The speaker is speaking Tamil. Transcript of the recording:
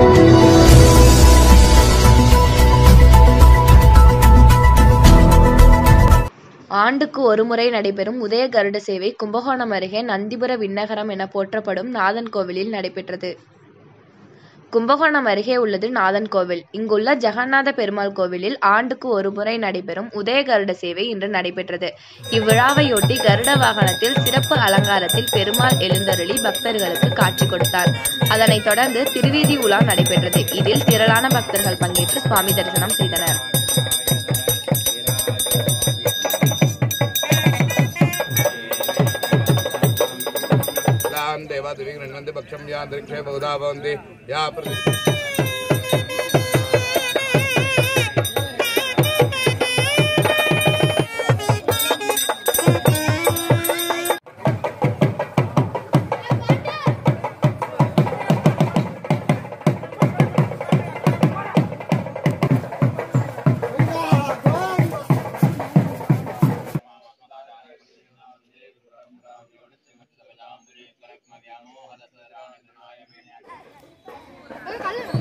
ஆண்டுக்கு ஒருமுறை நடைபெறும் உதய கருட சேவை கும்பகோணம் அருகே நந்திபுர விண்ணகரம் என போற்றப்படும் நாதன் கோவிலில் நடைபெற்றது. கும்பகோணம் அருகே உள்ளது நாதன் கோவில். இங்குள்ள ஜெகநாத பெருமாள் கோவிலில் ஆண்டுக்கு ஒருமுறை நடைபெறும் உதய கருட சேவை இன்று நடைபெற்றது. இவ்விழாவையொட்டி கருட வாகனத்தில் சிறப்பு அலங்காரத்தில் பெருமாள் எழுந்தருளி பக்தர்களுக்கு காட்சி கொடுத்தார். அதனைத் தொடர்ந்து திருவீதி உலா நடைபெற்றது. இதில் திரளான பக்தர்கள் பங்கேற்று சுவாமி தரிசனம் செய்தனர். तां देवादिभिः गृह्णन्ति पक्षं यादृक्षे बहुधा भवन्ति या प्रति கல்லு